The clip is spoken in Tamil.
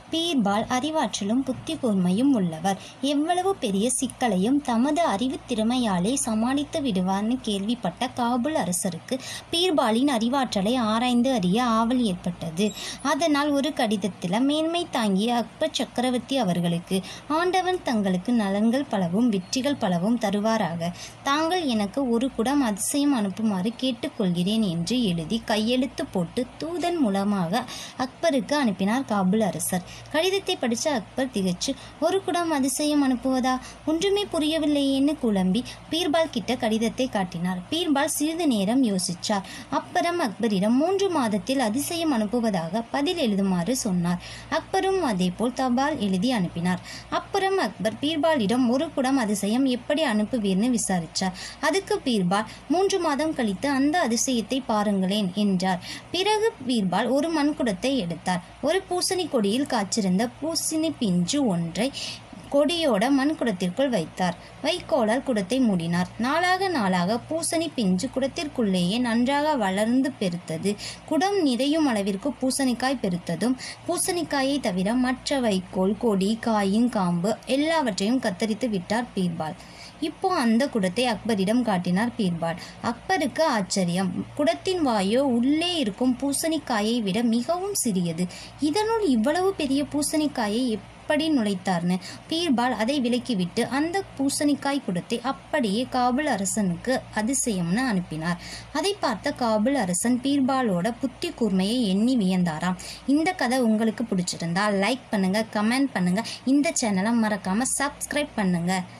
பீர்பால் அறிவாற்றலும் புத்தி கூர்மையும் உள்ளவர் எவ்வளவு பெரிய சிக்கலையும் தமது அறிவுத் திறமையாலே சமாளித்து விடுவார்னு கேள்விப்பட்ட காபுல் அரசருக்கு பீர்பாலின் அறிவாற்றலை ஆராய்ந்து அறிய ஆவல் ஏற்பட்டது அதனால் ஒரு கடிதத்தில் மேன்மை தாங்கிய அக்பர் சக்கரவர்த்தி அவர்களுக்கு ஆண்டவன் தங்களுக்கு நலன்கள் பலவும் வெற்றிகள் பலவும் தருவாராக தாங்கள் எனக்கு ஒரு குடம் அதிசயம் அனுப்புமாறு கேட்டுக்கொள்கிறேன் என்று எழுதி கையெழுத்து போட்டு தூதன் மூலமாக அக்பருக்கு அனுப்பினார் காபுல் அரசர் கடிதத்தை படித்த அக்பர் திகச்சு ஒரு குடம் அதிசயம் அனுப்புவதா ஒன்றுமே புரியவில்லையேன்னு குழம்பி பீர்பால் கிட்ட கடிதத்தை காட்டினார் பீர்பால் சிறிது நேரம் யோசிச்சார் அப்புறம் அக்பரிடம் மூன்று மாதத்தில் அதிசயம் அனுப்புவதாக பதில் எழுதுமாறு சொன்னார் அக்பரும் அதேபோல் தபால் எழுதி அனுப்பினார் அப்புறம் அக்பர் பீர்பாலிடம் ஒரு குடம் அதிசயம் எப்படி அனுப்புவீர்னு விசாரிச்சார் அதுக்கு பீர்பால் மூன்று மாதம் கழித்து அந்த அதிசயத்தை பாருங்களேன் என்றார் பிறகு பீர்பால் ஒரு மண்குடத்தை எடுத்தார் ஒரு பூசணி கொடியில் காய்ச்சிருந்த பூசணி பிஞ்சு ஒன்றை கொடியோட மண் குடத்திற்குள் வைத்தார் வைக்கோலால் குடத்தை மூடினார் நாளாக நாளாக பூசணி பிஞ்சு குடத்திற்குள்ளேயே நன்றாக வளர்ந்து பெருத்தது குடம் நிறையும் அளவிற்கு பூசணிக்காய் பெருத்ததும் பூசணிக்காயை தவிர மற்ற வைக்கோல் கொடி காயின் காம்பு எல்லாவற்றையும் கத்தரித்து விட்டார் பீர்பால் இப்போ அந்த குடத்தை அக்பரிடம் காட்டினார் பீர்பால் அக்பருக்கு ஆச்சரியம் குடத்தின் வாயோ உள்ளே இருக்கும் பூசணிக்காயை விட மிகவும் சிறியது இதனுள் இவ்வளவு பெரிய பூசணிக்காயை எப்படி நுழைத்தார்னு பீர்பால் அதை விலக்கிவிட்டு அந்த பூசணிக்காய் குடத்தை அப்படியே காபுல் அரசனுக்கு அதிசயம்னு அனுப்பினார் அதை பார்த்த காபுல் அரசன் பீர்பாலோட புத்தி கூர்மையை எண்ணி வியந்தாராம் இந்த கதை உங்களுக்கு பிடிச்சிருந்தா லைக் பண்ணுங்க கமெண்ட் பண்ணுங்க இந்த சேனலை மறக்காம சப்ஸ்கிரைப் பண்ணுங்க